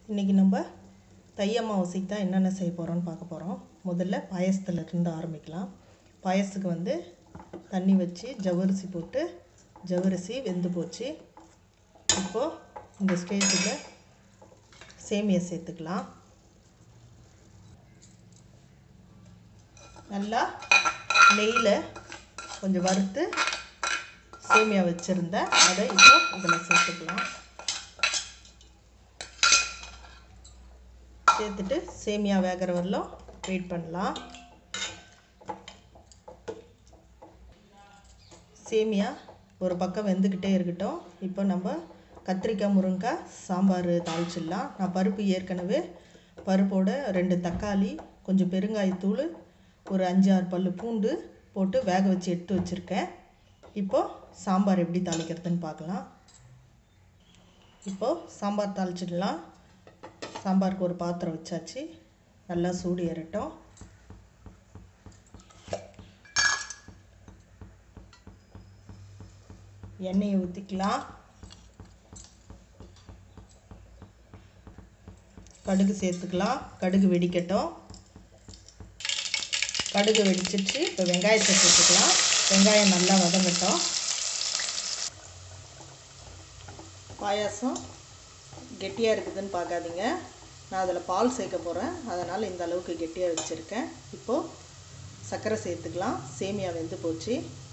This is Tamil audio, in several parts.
இன்றைக்கி நம்ம தை அமாவாசைக்கு தான் என்னென்ன செய்ய போகிறோம்னு பார்க்க போகிறோம் முதல்ல பாயசத்துல இருந்து ஆரம்பிக்கலாம் பாயசத்துக்கு வந்து தண்ணி வச்சு ஜவ்வரிசி போட்டு ஜவ்வரிசி வெந்து போச்சு இப்போது இந்த ஸ்டேஜில் சேமியா சேர்த்துக்கலாம் நல்லா நெய்யில் கொஞ்சம் வறுத்து சேமியா வச்சுருந்தேன் அதை இப்போ இதில் சேர்த்துக்கலாம் சேர்த்துட்டு சேமியா வேகிற வரலும் வெயிட் பண்ணலாம் சேமியா ஒரு பக்கம் வெந்துக்கிட்டே இருக்கட்டும் இப்போ நம்ம கத்திரிக்காய் முருங்கைக்காய் சாம்பார் தாளிச்சிடலாம் நான் பருப்பு ஏற்கனவே பருப்போட ரெண்டு தக்காளி கொஞ்சம் பெருங்காயத்தூள் ஒரு அஞ்சு ஆறு பல் பூண்டு போட்டு வேக வச்சு எடுத்து வச்சுருக்கேன் இப்போது சாம்பார் எப்படி தாளிக்கிறதுன்னு பார்க்கலாம் இப்போது சாம்பார் தாளிச்சிடலாம் சாம்பாருக்கு ஒரு பாத்திரம் வச்சாச்சு நல்லா சூடு ஏறட்டும் எண்ணெயை ஊற்றிக்கலாம் கடுகு சேர்த்துக்கலாம் கடுகு வெடிக்கட்டும் கடுகு வெடிச்சிச்சு இப்போ வெங்காயத்தை சேர்த்துக்கலாம் வெங்காயம் நல்லா வதங்கட்டும் பாயாசம் கெட்டியாக இருக்குதுன்னு பார்க்காதீங்க நான் அதில் பால் சேர்க்க போகிறேன் அதனால் இந்த அளவுக்கு கெட்டியாக வச்சுருக்கேன் இப்போது சர்க்கரை சேர்த்துக்கலாம் சேமியா வெந்து போச்சு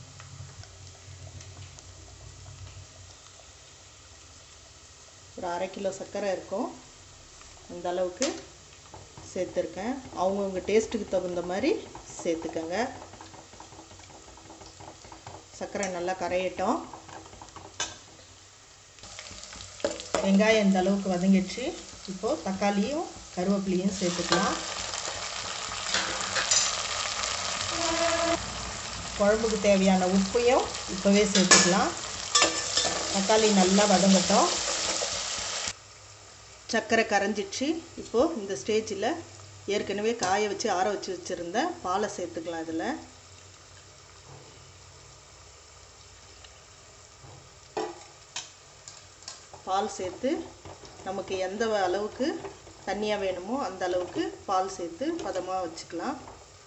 ஒரு அரை கிலோ சர்க்கரை இருக்கும் அந்த அளவுக்கு சேர்த்துருக்கேன் அவங்கவுங்க டேஸ்ட்டுக்கு தகுந்த மாதிரி சேர்த்துக்கங்க சர்க்கரை நல்லா கரையட்டும் வெங்காயம் இந்த அளவுக்கு வதங்கிடுச்சு இப்போது தக்காளியும் கருவேப்பிலையும் சேர்த்துக்கலாம் குழம்புக்கு தேவையான உப்பையும் இப்போவே சேர்த்துக்கலாம் தக்காளி நல்லா வதங்கட்டும் சர்க்கரை கரைஞ்சிடுச்சு இப்போது இந்த ஸ்டேஜில் ஏற்கனவே காய வச்சு ஆற வச்சு வச்சுருந்தேன் பாலை சேர்த்துக்கலாம் இதில் பால் சேர்த்து நமக்கு எந்த அளவுக்கு தண்ணியாக வேணுமோ அந்த அளவுக்கு பால் சேர்த்து பதமாக வச்சுக்கலாம்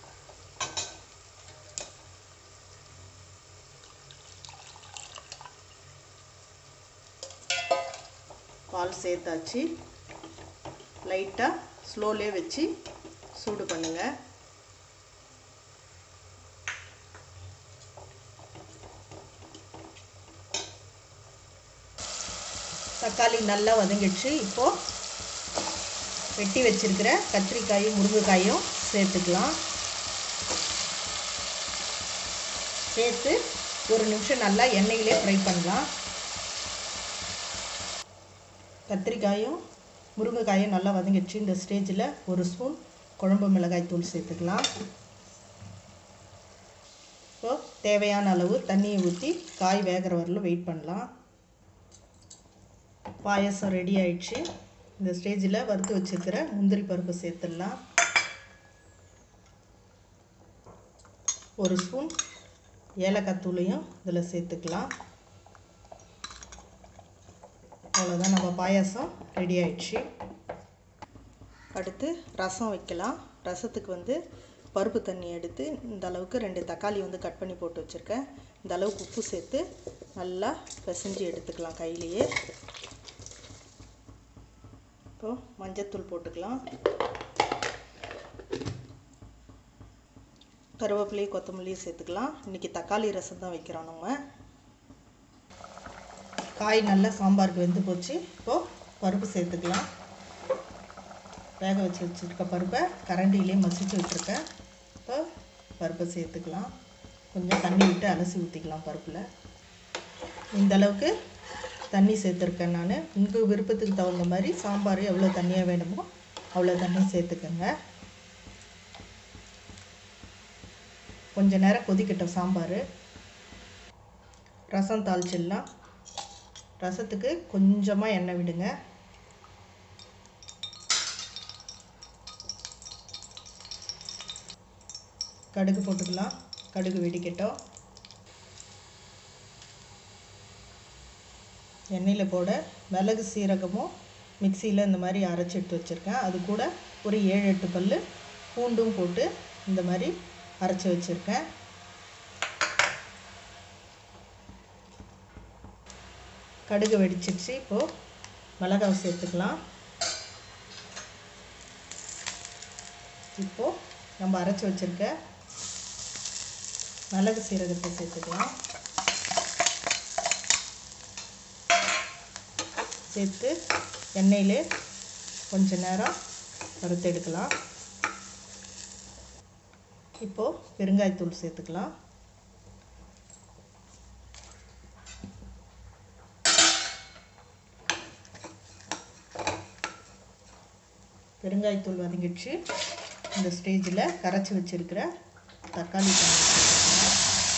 பால் சேர்த்தாச்சு லைட்டாக ஸ்லோலே வச்சு சூடு பண்ணுங்கள் தக்காளி நல்லா வதங்கிடுச்சு இப்போது வெட்டி வச்சுருக்கிற கத்திரிக்காயும் முருங்கைக்காயும் சேர்த்துக்கலாம் சேர்த்து ஒரு நிமிஷம் நல்லா எண்ணெயிலே ஃப்ரை பண்ணலாம் கத்திரிக்காயும் முருங்கைக்காயும் நல்லா வதங்கிடுச்சு இந்த ஸ்டேஜில் ஒரு ஸ்பூன் குழம்பு மிளகாய் தூள் சேர்த்துக்கலாம் இப்போது தேவையான அளவு தண்ணியை ஊற்றி காய் வேகிற வரலும் வெயிட் பண்ணலாம் பாயசம் ரெடி ஆயிடுச்சு இந்த ஸ்டேஜில் வறுத்து வச்சுருக்கிற முந்திரி பருப்பு சேர்த்துடலாம் ஒரு ஸ்பூன் ஏலக்காய் தூளையும் இதில் சேர்த்துக்கலாம் அவ்வளோதான் நம்ம பாயாசம் ரெடி ஆயிடுச்சு அடுத்து ரசம் வைக்கலாம் ரசத்துக்கு வந்து பருப்பு தண்ணி எடுத்து இந்த அளவுக்கு ரெண்டு தக்காளி வந்து கட் பண்ணி போட்டு வச்சுருக்கேன் இந்த அளவுக்கு உப்பு சேர்த்து நல்லா பிசைஞ்சு எடுத்துக்கலாம் கையிலையே இப்போது மஞ்சத்தூள் போட்டுக்கலாம் கருவேப்பிலையும் கொத்தமல்லியும் சேர்த்துக்கலாம் இன்றைக்கி தக்காளி ரசம் தான் வைக்கிறோம் நம்ம காய் நல்லா சாம்பாருக்கு வெந்து போச்சு இப்போது பருப்பு சேர்த்துக்கலாம் வேக வச்சு வச்சுருக்க பருப்பை கரண்டிலே மசிச்சு விட்டுருக்கேன் இப்போ பருப்பை சேர்த்துக்கலாம் கொஞ்சம் தண்ணி விட்டு அலசி ஊற்றிக்கலாம் பருப்பில் இந்த அளவுக்கு தண்ணி சேர்த்துருக்கேன் நான் உங்கள் விருப்பத்துக்கு தகுந்த மாதிரி சாம்பார் எவ்வளோ தண்ணியாக வேணுமோ அவ்வளோ தண்ணி சேர்த்துக்கோங்க கொஞ்ச நேரம் கொதிக்கட்டும் சாம்பார் ரசம் தாளிச்சிடலாம் ரசத்துக்கு கொஞ்சமாக எண்ணெய் விடுங்க கடுகு போட்டுக்கலாம் கடுகு வெடிக்கட்டும் எண்ணெயில் போட மிளகு சீரகமும் மிக்சியில் இந்த மாதிரி அரைச்சி எடுத்து வச்சுருக்கேன் அது கூட ஒரு ஏழு எட்டு பல் பூண்டும் போட்டு இந்த மாதிரி அரைச்சி வச்சுருக்கேன் கடுகு வெடிச்சிடுச்சு இப்போது மிளகாய் சேர்த்துக்கலாம் இப்போது நம்ம அரைச்சி வச்சுருக்க மிளகு சீரகத்தை சேர்த்துக்கலாம் சேர்த்து எண்ணெயிலே கொஞ்ச நேரம் வறுத்து எடுக்கலாம் இப்போது பெருங்காயத்தூள் சேர்த்துக்கலாம் பெருங்காயத்தூள் வதங்கிடுச்சு இந்த ஸ்டேஜில் கரைச்சி வச்சுருக்கிற தக்காளி தண்ணி சேர்த்துக்கலாம்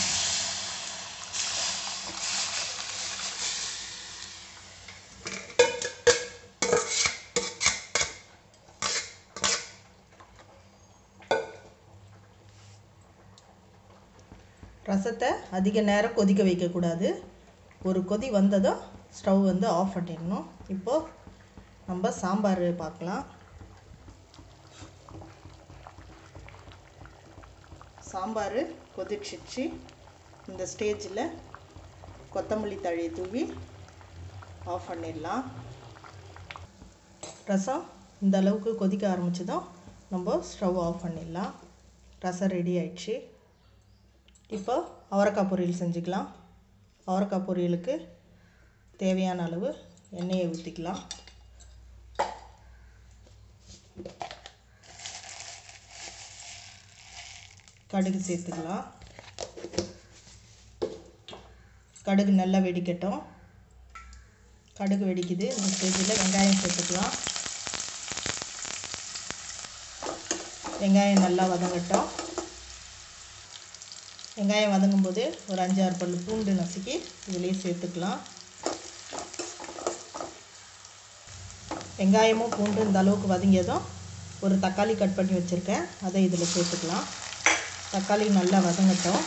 ரசத்தை அதிக நேரம் கொதிக்க வைக்கக்கூடாது ஒரு கொதி வந்ததும் ஸ்டவ் வந்து ஆஃப் பண்ணிடணும் இப்போது நம்ம சாம்பார் பார்க்கலாம் சாம்பார் கொதிச்சிச்சு இந்த ஸ்டேஜில் கொத்தமல்லி தழையை தூவி ஆஃப் பண்ணிடலாம் ரசம் இந்த அளவுக்கு கொதிக்க ஆரம்பிச்சதும் நம்ம ஸ்டவ் ஆஃப் பண்ணிடலாம் ரசம் ரெடி ஆயிடுச்சு இப்போ அவரைக்காய் பொரியல் செஞ்சுக்கலாம் அவரைக்காய் பொரியலுக்கு தேவையான அளவு எண்ணெயை ஊற்றிக்கலாம் கடுகு சேர்த்துக்கலாம் கடுகு நல்லா வெடிக்கட்டும் கடுகு வெடிக்குது இந்த ஸ்டேஜில் வெங்காயம் சேர்த்துக்கலாம் வெங்காயம் நல்லா வதங்கட்டும் வெங்காயம் வதங்கும் போது ஒரு அஞ்சாறு பல் பூண்டு நசுக்கி இதிலே சேர்த்துக்கலாம் வெங்காயமும் பூண்டு இந்த அளவுக்கு வதங்கியதும் ஒரு தக்காளி கட் பண்ணி வச்சுருக்கேன் அதை இதில் சேர்த்துக்கலாம் தக்காளி நல்லா வதங்கட்டும்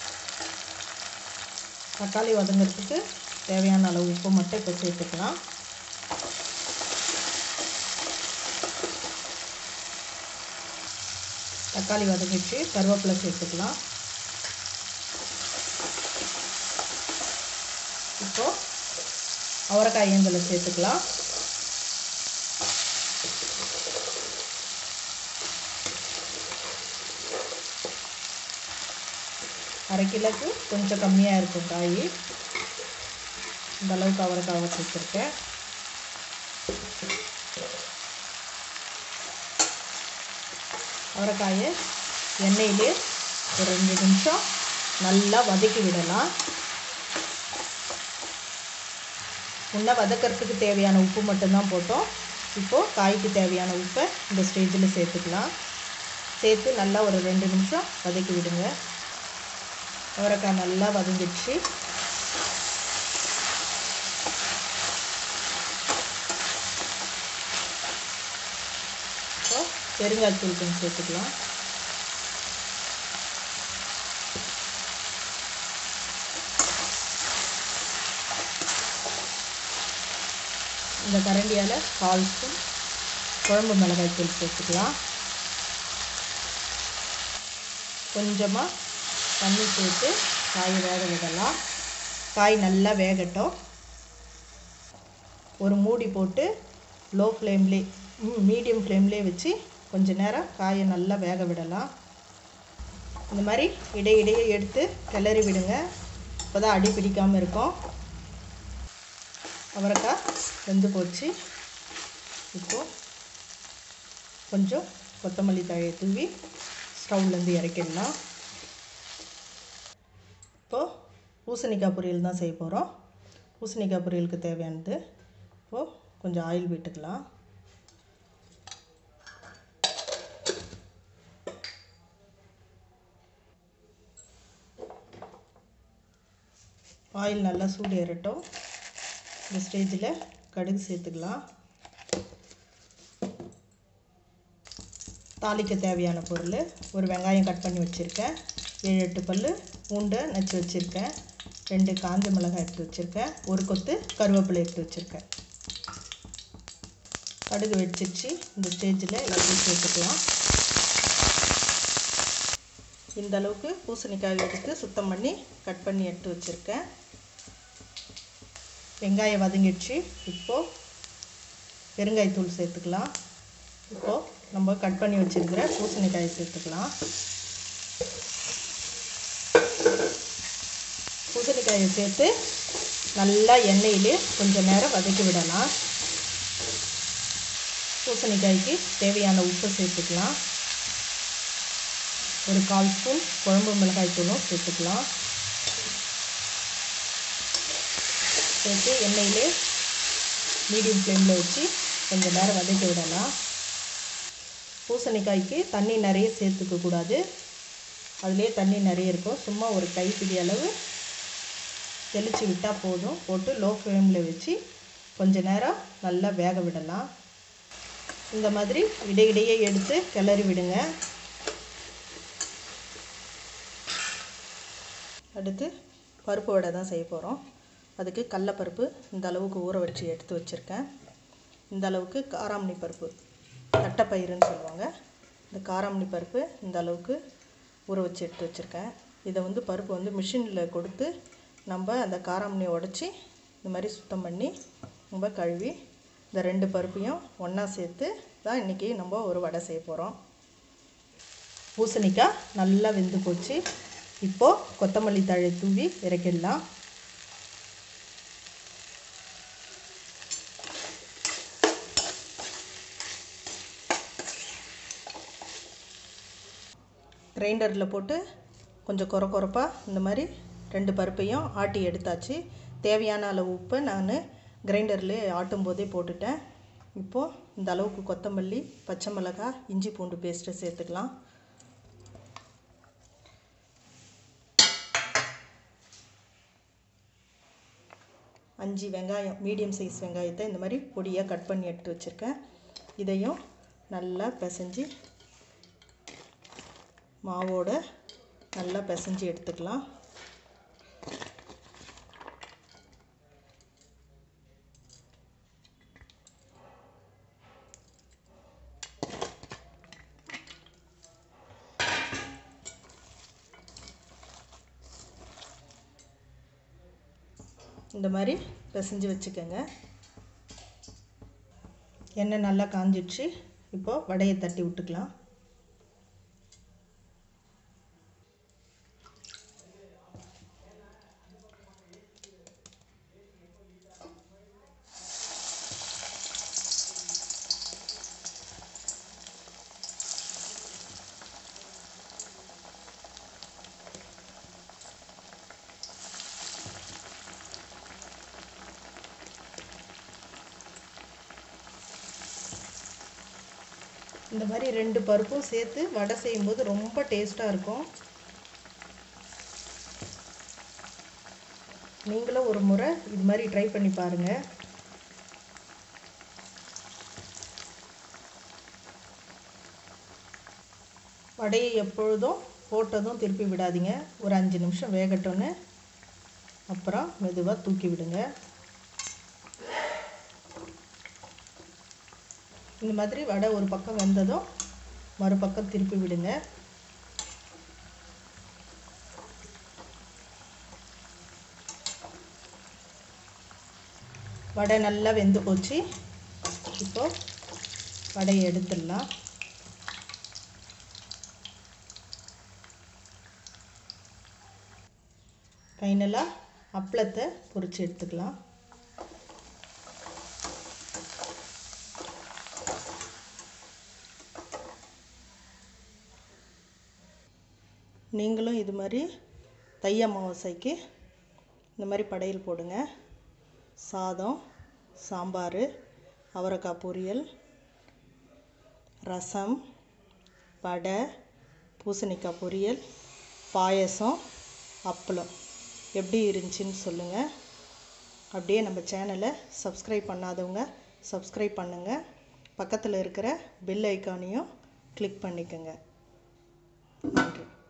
தக்காளி வதங்கிறதுக்கு தேவையான அளவு உப்பு மட்டும் இப்போ சேர்த்துக்கலாம் தக்காளி வதங்கிச்சு கருவேப்பிலை சேர்த்துக்கலாம் இப்போ அவரைக்காய் இதில் சேர்த்துக்கலாம் அரை கிலோக்கு கொஞ்சம் கம்மியாக இருக்கும் காய் இந்த அளவுக்கு அவரைக்காய் வச்சுருக்கேன் அவரைக்காயை எண்ணெயிலே ஒரு ரெண்டு நிமிஷம் நல்லா வதக்கி விடலாம் முன்னே வதக்கிறதுக்கு தேவையான உப்பு மட்டும்தான் போட்டோம் இப்போது காய்க்கு தேவையான உப்பை இந்த ஸ்டேஜில் சேர்த்துக்கலாம் சேர்த்து நல்லா ஒரு ரெண்டு நிமிஷம் வதக்கி விடுங்க அவரைக்காய் நல்லா வதங்கிடுச்சு இப்போ பெருங்காயத்தூள் கொஞ்சம் சேர்த்துக்கலாம் இந்த கரண்டியால் கால் ஸ்பூன் குழம்பு மிளகாய் தூள் சேர்த்துக்கலாம் கொஞ்சமாக தண்ணி சேர்த்து காயை வேக விடலாம் காய் நல்லா வேகட்டும் ஒரு மூடி போட்டு லோ ஃப்ளேம்லே மீடியம் ஃப்ளேம்லே வச்சு கொஞ்ச நேரம் காயை நல்லா வேக விடலாம் இந்த மாதிரி இடையிடையே எடுத்து கிளறி விடுங்க அப்போ தான் அடி பிடிக்காமல் இருக்கும் அவரைக்காய் வெந்து போச்சு இப்போது கொஞ்சம் கொத்தமல்லி தழையை தூவி ஸ்டவ்லேருந்து இறக்கிடலாம் இப்போது பூசணிக்காய் பொரியல் தான் செய்ய போகிறோம் பூசணிக்காய் பொரியலுக்கு தேவையானது இப்போது கொஞ்சம் ஆயில் விட்டுக்கலாம் ஆயில் நல்லா சூடு ஏறட்டும் இந்த ஸ்டேஜில் கடுகு சேர்த்துக்கலாம் தாளிக்க தேவையான பொருள் ஒரு வெங்காயம் கட் பண்ணி வச்சுருக்கேன் ஏழு எட்டு பல் பூண்டை நச்சு வச்சுருக்கேன் ரெண்டு காஞ்ச மிளகாய் எடுத்து வச்சுருக்கேன் ஒரு கொத்து கருவேப்பிலை எடுத்து வச்சுருக்கேன் கடுகு வெடிச்சிருச்சு இந்த ஸ்டேஜில் எல்லாத்தையும் சேர்த்துக்கலாம் இந்த அளவுக்கு பூசணிக்காய் எடுத்து சுத்தம் பண்ணி கட் பண்ணி எடுத்து வச்சுருக்கேன் வெங்காயம் வதங்கிடுச்சு இப்போது பெருங்காயத்தூள் சேர்த்துக்கலாம் இப்போது நம்ம கட் பண்ணி வச்சுருக்கிற பூசணிக்காயை சேர்த்துக்கலாம் பூசணிக்காயை சேர்த்து நல்லா எண்ணெயிலே கொஞ்சம் நேரம் வதக்கி விடலாம் பூசணிக்காய்க்கு தேவையான உப்பு சேர்த்துக்கலாம் ஒரு கால் ஸ்பூன் குழம்பு மிளகாய் தூளும் சேர்த்துக்கலாம் சேர்த்து எண்ணெயிலே மீடியம் ஃப்ளேமில் வச்சு கொஞ்சம் நேரம் வதக்கி விடலாம் பூசணிக்காய்க்கு தண்ணி நிறைய சேர்த்துக்க கூடாது அதிலே தண்ணி நிறைய இருக்கும் சும்மா ஒரு கைப்பிடி அளவு தெளித்து விட்டால் போதும் போட்டு லோ ஃப்ளேமில் வச்சு கொஞ்ச நேரம் நல்லா வேக விடலாம் இந்த மாதிரி இடையிடையே எடுத்து கிளறி விடுங்க அடுத்து பருப்பு வடை தான் செய்ய போகிறோம் அதுக்கு கடலப்பருப்பு இந்த அளவுக்கு ஊற வச்சு எடுத்து வச்சுருக்கேன் இந்த அளவுக்கு காராமணி பருப்பு தட்டைப்பயிறுன்னு சொல்லுவாங்க இந்த காராமணி பருப்பு இந்த அளவுக்கு ஊற வச்சு எடுத்து வச்சுருக்கேன் இதை வந்து பருப்பு வந்து மிஷினில் கொடுத்து நம்ம அந்த காராமணியை உடச்சி இந்த மாதிரி சுத்தம் பண்ணி நம்ம கழுவி இந்த ரெண்டு பருப்பையும் ஒன்றா சேர்த்து தான் இன்றைக்கி நம்ம ஒரு வடை செய்ய போகிறோம் பூசணிக்காய் நல்லா வெந்து போச்சு இப்போது கொத்தமல்லி தழை தூவி இறக்கிடலாம் கிரைண்டரில் போட்டு கொஞ்சம் குறை குறைப்பாக இந்த மாதிரி ரெண்டு பருப்பையும் ஆட்டி எடுத்தாச்சு தேவையான அளவு உப்பை நான் கிரைண்டரில் ஆட்டும் போதே போட்டுட்டேன் இப்போது இந்த அளவுக்கு கொத்தமல்லி பச்சை மிளகாய் இஞ்சி பூண்டு பேஸ்ட்டு சேர்த்துக்கலாம் அஞ்சு வெங்காயம் மீடியம் சைஸ் வெங்காயத்தை இந்த மாதிரி பொடியாக கட் பண்ணி எடுத்து வச்சுருக்கேன் இதையும் நல்லா பிசைஞ்சு மாவோட நல்லா பிசைஞ்சு எடுத்துக்கலாம் இந்த மாதிரி பிசைஞ்சு வச்சுக்கோங்க எண்ணெய் நல்லா காஞ்சிடுச்சு இப்போது வடையை தட்டி விட்டுக்கலாம் இந்த மாதிரி ரெண்டு பருப்பும் சேர்த்து வடை செய்யும்போது ரொம்ப டேஸ்ட்டாக இருக்கும் நீங்களும் ஒரு முறை இது மாதிரி ட்ரை பண்ணி பாருங்கள் வடையை எப்பொழுதும் போட்டதும் திருப்பி விடாதீங்க ஒரு அஞ்சு நிமிஷம் வேகட்டோன்னு அப்புறம் மெதுவாக தூக்கி விடுங்க இந்த மாதிரி வடை ஒரு பக்கம் வெந்ததும் மறுபக்கம் திருப்பி விடுங்க வடை நல்லா வெந்து போச்சு இப்போ வடையை எடுத்துடலாம் ஃபைனலாக அப்பளத்தை பொரிச்சு எடுத்துக்கலாம் நீங்களும் இது மாதிரி தை அமாவாசைக்கு இந்த மாதிரி படையல் போடுங்க சாதம் சாம்பார் அவரைக்காய் பொரியல் ரசம் வடை பூசணிக்காய் பொரியல் பாயசம் அப்பளம் எப்படி இருந்துச்சுன்னு சொல்லுங்கள் அப்படியே நம்ம சேனலை சப்ஸ்கிரைப் பண்ணாதவங்க சப்ஸ்கிரைப் பண்ணுங்கள் பக்கத்தில் இருக்கிற பெல் ஐக்கானையும் கிளிக் பண்ணிக்கோங்க நன்றி